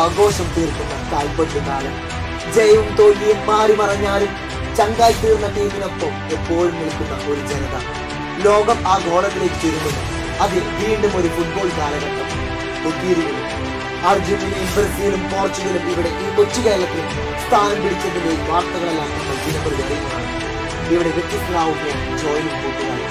ആഘോഷം തീർക്കുന്ന കാൽപന്ത് കാലം ജയവും തോൽവിയും മാറി മറഞ്ഞാലും ചങ്കായി തീർന്ന ടീമിനൊപ്പം എപ്പോഴും നിൽക്കുന്ന ഒരു ജനത ലോകം ആ ഗോളത്തിലേക്ക് ചുരുങ്ങുന്നു അതിൽ വീണ്ടും ഒരു ഫുട്ബോൾ കാലഘട്ടം എത്തിയിരിക്കുന്നു അർജന്റീനയും ബ്രസീലും പോർച്ചുഗലും ഇവിടെ ഈ കൊച്ചു കേരളത്തിൽ സ്ഥാനം പിടിച്ചതിന്റെ വാർത്തകളെല്ലാം നമ്മൾ ദിനപ്രതി അറിയുന്നതാണ് ഇവിടെ വ്യത്യസ്തനാവുകയാണ് ജോയിനും കൂട്ടുകാരും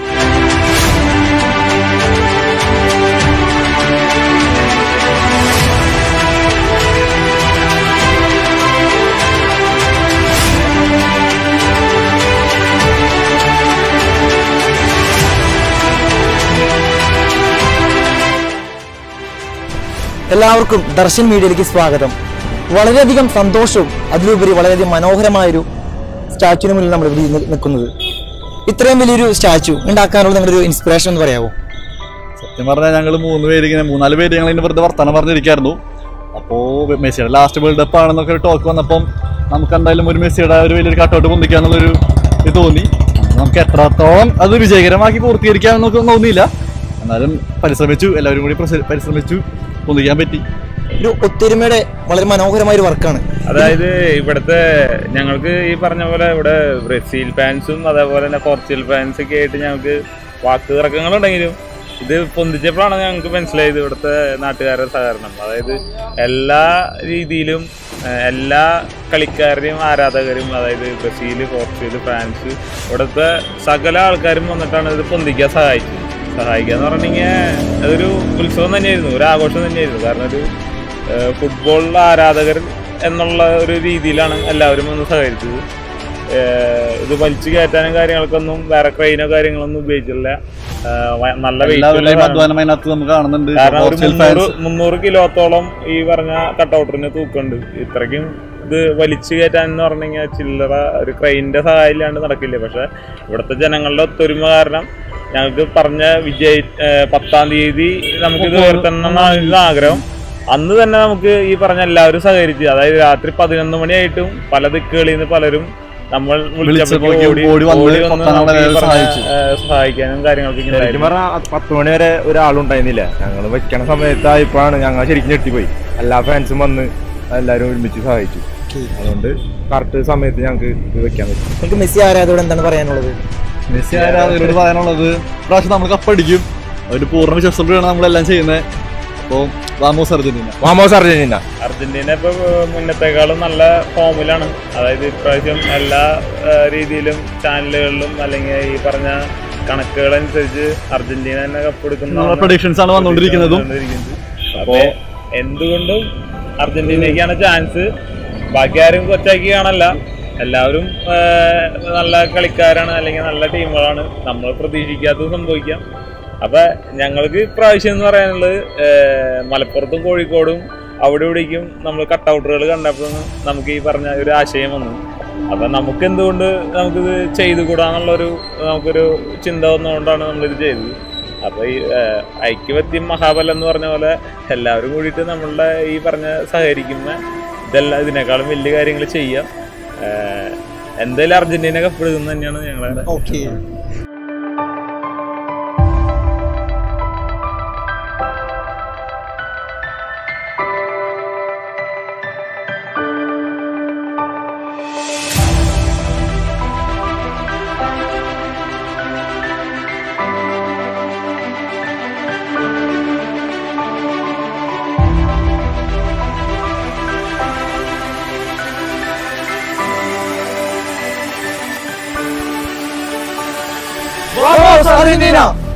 എല്ലാവർക്കും ദർശൻ മീഡിയയിലേക്ക് സ്വാഗതം വളരെയധികം സന്തോഷവും അതിലുപരി വളരെയധികം മനോഹരമായൊരു സ്റ്റാച്ചുവിന് മുന്നിൽ നമ്മൾ ഇവിടെ നി- നിൽക്കുന്നത് ഇത്രയും വലിയൊരു സ്റ്റാച്ചു ഉണ്ടാക്കാനുള്ള നിങ്ങളുടെ ഒരു ഇൻസ്പിറേഷൻ എന്ന് പറയാമോ സത്യം പറഞ്ഞാൽ ഞങ്ങൾ മൂന്ന് പേര് ഇങ്ങനെ മൂന്നാല് പേര് ഞങ്ങൾ ഇങ്ങനെ വെറുതെ വർത്തമാനം പറഞ്ഞിരിക്കായിരുന്നു അപ്പോൾ മെസ്സിയുടെ ലാസ്റ്റ് വേൾഡ് കപ്പ് ആണെന്നൊക്കെ ഒരു ടോക്ക് വന്നപ്പം നമുക്ക് എന്തായാലും ഒരു മെസ്സിയുടെ ഒരു വലിയൊരു കട്ടൗട്ട് പൊന്തിക്കാന്നുള്ളൊരു ഇത് തോന്നി നമുക്ക് എത്രത്തോളം അത് വിജയകരമാക്കി പൂർത്തീകരിക്കാമെന്നൊക്കെ തോന്നിയില്ല എന്നാലും പരിശ്രമിച്ചു എല്ലാവരും കൂടി പ്രസ- പരിശ്രമിച്ചു പൊന്തിക്കാൻ പറ്റി ഒരു ഒത്തൊരുമയുടെ വളരെ മനോഹരമായ ഒരു വർക്കാണ് അതായത് ഇവിടുത്തെ ഞങ്ങൾക്ക് ഈ പറഞ്ഞ പോലെ ഇവിടെ ബ്രസീൽ ഫാൻസും അതേപോലെ തന്നെ പോർച്ചുഗൽ ഫാൻസ് ഒക്കെ ആയിട്ട് ഞങ്ങൾക്ക് വാക്ക് തർക്കങ്ങളുണ്ടെങ്കിലും ഇത് പൊന്തിച്ചപ്പോഴാണ് ഞങ്ങൾക്ക് മനസ്സിലായത് ഇവിടുത്തെ നാട്ടുകാരുടെ സഹകരണം അതായത് എല്ലാ രീതിയിലും ഏഹ്, എല്ലാ കളിക്കാരുടെയും ആരാധകരും അതായത് ബ്രസീൽ പോർച്ചുഗൽ ഫ്രാൻസ് ഇവിടുത്തെ സകല ആൾക്കാരും വന്നിട്ടാണ് ഇത് പൊന്തിക്കാൻ സഹായിച്ചത് സഹായിക്കുക എന്ന് പറഞ്ഞിട്ടുണ്ടെങ്കിൽ അതൊരു ഉത്സവം തന്നെയായിരുന്നു ഒരു ആഘോഷം തന്നെയായിരുന്നു കാരണം ഒരു ഏഹ് ഫുട്ബോൾ ആരാധകർ എന്നുള്ള ഒരു രീതിയിലാണ് എല്ലാവരും ഒന്ന് സഹകരിച്ചത് ഏഹ് ഇത് വലിച്ചു കയറ്റാനും കാര്യങ്ങൾക്കൊന്നും വേറെ ക്രെയിനോ കാര്യങ്ങളൊന്നും ഉപയോഗിച്ചില്ല ഏഹ് വ- നല്ല weight ഉള്ള എല്ലാവരുടെയും സാധനം. അധ്വാനം അതിനകത്ത് നമുക്ക് കാണുന്നുണ്ട് കാരണം ഒരു പോർച്ചുഗൽ മുന്നൂറ് ഫാൻസ് മുന്നൂറ് കിലോത്തോളം ഈ പറഞ്ഞ കട്ടൗട്ടറിന് തൂക്കമുണ്ട് ഇത്രയ്ക്കും ഇത് വലിച്ചു കയറ്റാൻ എന്ന് പറഞ്ഞു കഴിഞ്ഞാൽ ചില്ലറ ഒരു ക്രെയിനിന്റെ സഹായം ഇല്ലാണ്ട് നടക്കില്ല പക്ഷെ ഇവിടുത്തെ ജനങ്ങളുടെ ഒത്തൊരുമ കാരണം ഞങ്ങൾക്ക് പറഞ്ഞ വിജയ ഏഹ് പത്താം തീയതി നമുക്ക് ഇത് ഉയർത്തണം എന്നാണ് ആഗ്രഹം അന്ന് തന്നെ നമുക്ക് ഈ പറഞ്ഞ എല്ലാവരും സഹകരിച്ച് അതായത് രാത്രി പതിനൊന്ന് മണിയായിട്ടും പല ദിക്കുകളിൽ നിന്ന് പലരും നമ്മൾ വിളിച്ചപ്പോൾ വിളിച്ചപ്പോഴേക്കും ഓടി വന്ന് ഓടി വന്ന് പത്താം നമുക്ക് ഈ നമ്മളെ പറഞ്ഞ, സഹായിച്ചു. ഏഹ് സഹായിക്കാനും കാര്യങ്ങൾക്കും ഇങ്ങനെ ശരിക്കും പറഞ്ഞാൽ പത്ത് മണി വരെ ഒരാളുണ്ടായിരുന്നില്ല ഞങ്ങൾ വെക്കണ സമയത്തായപ്പോഴാണ് ഞങ്ങൾ ശരിക്കും ഞെട്ടിപ്പോയി എല്ലാ ഫാൻസും വന്ന് എല്ലാവരും ഒരുമിച്ച് സഹായിച്ചു അതുകൊണ്ട് കറക്റ്റ് സമയത്ത് ഞങ്ങൾക്ക് ഇത് വെക്കാൻ പറ്റും നിങ്ങൾക്ക് മെസ്സി ആരാധകരോട് എന്താണ് പറയാനുള്ളത് മെസ്സി ആരാധകരോട് പറയാനുള്ളത് പ്രാവശ്യം നമ്മൾ കപ്പടിക്കും ഒരു പൂർണ്ണ വിശ്വാസത്തോടെയാണ് നമ്മളെല്ലാം ചെയ്യുന്നത് അപ്പോൾ വാമോസ് അർജന്റീന മാമോസ് അർജന്റീന അർജന്റീന ഇപ്പൊ മുന്നത്തെക്കാളും നല്ല ഫോമിലാണ് അതായത് ഇപ്രാവശ്യം എല്ലാ ആ, രീതിയിലും ചാനലുകളിലും അല്ലെങ്കിൽ ഈ പറഞ്ഞ കണക്കുകൾ അനുസരിച്ച് അർജന്റീന തന്നെ കപ്പെടുക്കുന്ന പ്രൊഡിക്ഷൻസ് ആണ് വന്നുകൊണ്ടിരിക്കുന്നതും അപ്പോ എന്തുകൊണ്ടും അർജന്റീനയ്ക്കാണ് ചാൻസ് ബാക്കി ആരും കൊച്ചാക്കി കാണല്ല എല്ലാവരും ആ, നല്ല കളിക്കാരാണ് അല്ലെങ്കിൽ നല്ല ടീമുകളാണ് നമ്മൾ പ്രതീക്ഷിക്കാത്തത് സംഭവിക്കാം അപ്പൊ ഞങ്ങൾക്ക് ഇപ്രാവശ്യം എന്ന് പറയാനുള്ളത് ആ, മലപ്പുറത്തും കോഴിക്കോടും അവിടെ ഇവിടേക്കും നമ്മൾ കട്ടൗട്ടുകൾ കണ്ടപ്പോൾ നമുക്ക് ഈ പറഞ്ഞ ഒരു ആശയം വന്നു അപ്പൊ നമുക്ക് എന്തുകൊണ്ട് നമുക്കിത് ചെയ്തുകൂടാന്നുള്ളൊരു നമുക്കൊരു ചിന്ത വന്നുകൊണ്ടാണ് നമ്മളിത് ചെയ്തത് അപ്പൊ ഈ ഏഹ്, ഐക്യവത്യം മഹാബലം എന്ന് പറഞ്ഞ പോലെ എല്ലാവരും കൂടിയിട്ട് നമ്മളുടെ ഈ പറഞ്ഞ സഹകരിക്കുന്ന ഇതെല്ലാം ഇതിനേക്കാളും വലിയ കാര്യങ്ങൾ ചെയ്യാം ഏഹ്, എന്തായാലും അർജന്റീന കപ്പെടുക്കുന്നത് തന്നെയാണ് ഞങ്ങളെ ഓക്കെ Argentina!